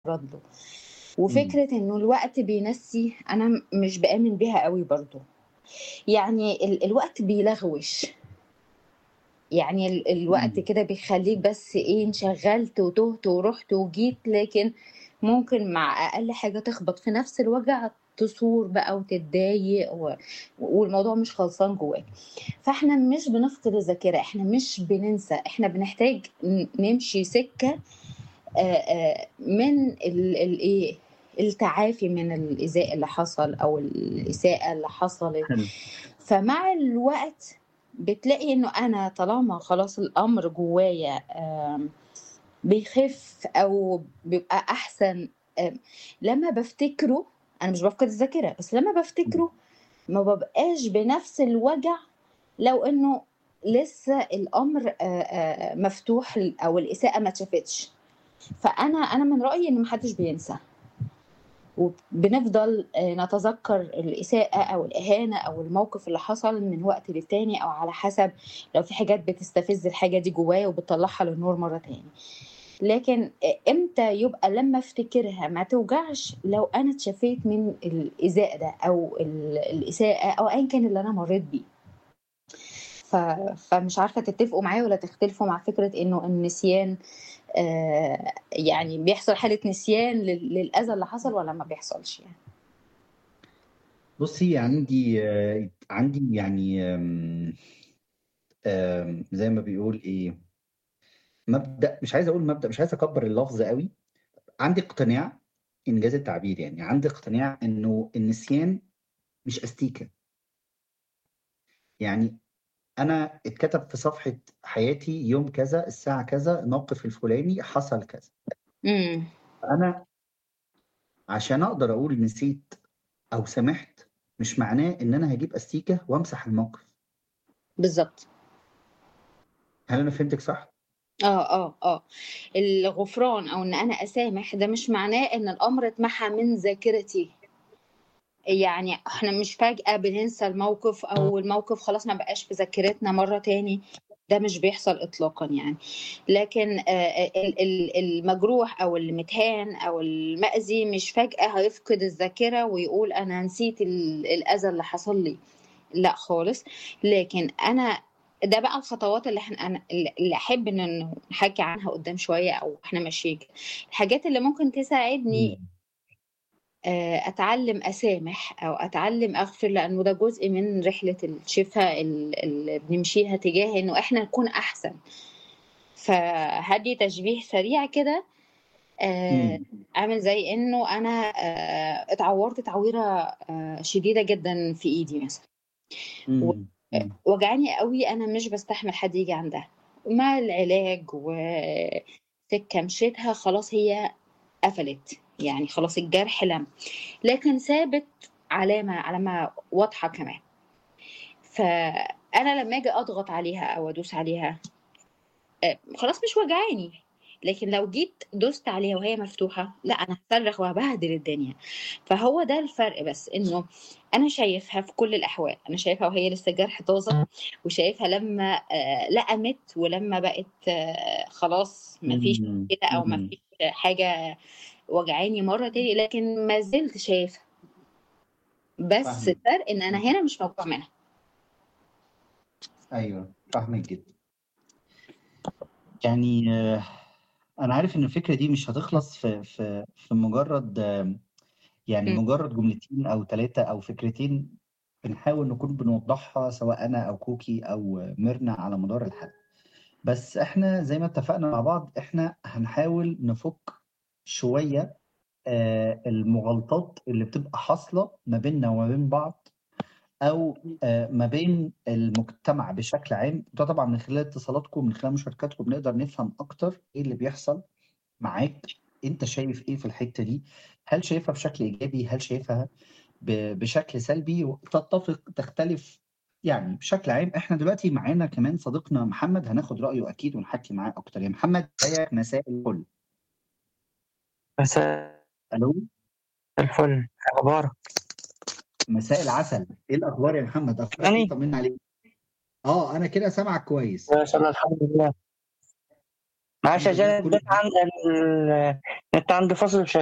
له وفكرة إنه الوقت بينسي أنا م- مش بآمن بيها قوي برضو يعني ال- الوقت بيلغوش يعني ال- الوقت مم. كده بيخليك بس ايه انشغلت وتهت ورحت وجيت لكن ممكن مع اقل حاجة تخبط في نفس الوجع تصور بقى وتتضايق و... والموضوع مش خلصان جواك فاحنا مش بنفقد الذاكرة احنا مش بننسى احنا بنحتاج ن- نمشي سكة آه، آه، من ال- ال- ايه التعافي من الإيذاء اللي حصل أو الإساءة اللي حصلت حلو فمع الوقت بتلاقي انه انا طالما خلاص الامر جوايا آم، بيخف او بيبقى احسن آم، لما بفتكره انا مش بفقد الذاكره بس لما بفتكره ما ببقاش بنفس الوجع لو انه لسه الامر آه، آه، مفتوح او الاساءه ما اتشافتش فانا انا من رايي ان محدش بينسى وبنفضل آه، نتذكر الإساءة أو الإهانة أو الموقف اللي حصل من وقت للتاني أو على حسب لو في حاجات بتستفز الحاجة دي جوايا وبتطلعها للنور مرة تاني لكن آه، امتى يبقى لما افتكرها ما توجعش لو انا اتشفيت من الايذاء ده او ال- الاساءه او ايا كان اللي انا مريت بيه ف... فمش عارفه تتفقوا معايا ولا تختلفوا مع فكره انه النسيان آه يعني بيحصل حاله نسيان لل- للاذى اللي حصل ولا ما بيحصلش يعني بصي عندي آه، عندي يعني آم، آم، زي ما بيقول ايه مبدأ مش عايز اقول مبدأ مش عايز اكبر اللفظ قوي عندي اقتناع انجاز التعبير يعني عندي اقتناع انه النسيان مش استيكة يعني انا اتكتب في صفحة حياتي يوم كذا الساعة كذا الموقف الفلاني حصل كذا امم انا عشان اقدر اقول نسيت او سمحت مش معناه ان انا هجيب استيكة وامسح الموقف بالظبط هل انا فهمتك صح؟ اه اه اه الغفران او ان انا اسامح ده مش معناه ان الامر اتمحى من ذاكرتي يعني احنا مش فجأة بننسى الموقف او الموقف خلاص ما بقاش في ذاكرتنا مرة تاني ده مش بيحصل اطلاقا يعني لكن آه، ال- ال- المجروح او المتهان او المأذي مش فجأة هيفقد الذاكرة ويقول انا نسيت ال- الاذى اللي حصل لي لا خالص لكن انا ده بقى الخطوات اللي احنا أنا اللي احب ان إنه نحكي عنها قدام شويه او احنا ماشيين كده. الحاجات اللي ممكن تساعدني مم. آه، اتعلم اسامح او اتعلم اغفر لانه ده جزء من رحله الشفاء ال- اللي بنمشيها تجاه انه احنا نكون احسن فهدي تشبيه سريع كده آه، مم. عامل زي انه انا آه، اتعورت تعويره آه، شديده جدا في ايدي مثلا و- مم. مم. وجعاني قوي انا مش بستحمل حد يجي عندها مع العلاج وسكه مشيتها خلاص هي قفلت يعني خلاص الجرح لم لكن سابت علامه علامه واضحه كمان فانا لما اجي اضغط عليها او ادوس عليها آه، خلاص مش وجعاني لكن لو جيت دوست عليها وهي مفتوحة لا أنا هصرخ وهبهدل الدنيا فهو ده الفرق بس إنه أنا شايفها في كل الأحوال أنا شايفها وهي لسه جرح طازة وشايفها لما آه، لقمت ولما بقت آه، خلاص مفيش مم. كده أو مم. مفيش حاجة وجعاني مرة تاني لكن ما زلت شايفها بس فاهمك الفرق إن أنا هنا مش موجوع منها ايوه فاهمك جدا يعني آه، انا عارف ان الفكره دي مش هتخلص في في في مجرد آه، يعني م. مجرد جملتين او ثلاثه او فكرتين بنحاول نكون بنوضحها سواء انا او كوكي او ميرنا على مدار الحلقه بس احنا زي ما اتفقنا مع بعض احنا هنحاول نفك شويه آه، المغالطات اللي بتبقى حاصله ما بيننا وما بين بعض او آه، ما بين المجتمع بشكل عام ده طبعا من خلال اتصالاتكم من خلال مشاركاتكم بنقدر نفهم اكتر ايه اللي بيحصل معاك انت شايف ايه في الحتة دي هل شايفها بشكل ايجابي هل شايفها ب- بشكل سلبي تتفق تختلف يعني بشكل عام احنا دلوقتي معانا كمان صديقنا محمد هناخد رأيه اكيد ونحكي معاه اكتر يا محمد ازيك مساء الفل مساء الو الفل أخبارك مساء العسل ايه الاخبار يا محمد اخبارك ايه يعني طمنا عليك اه انا كده سامعك كويس ما شاء الله الحمد لله معلش الحمد لله عشان كله البيت عند ال- انت عند فاصل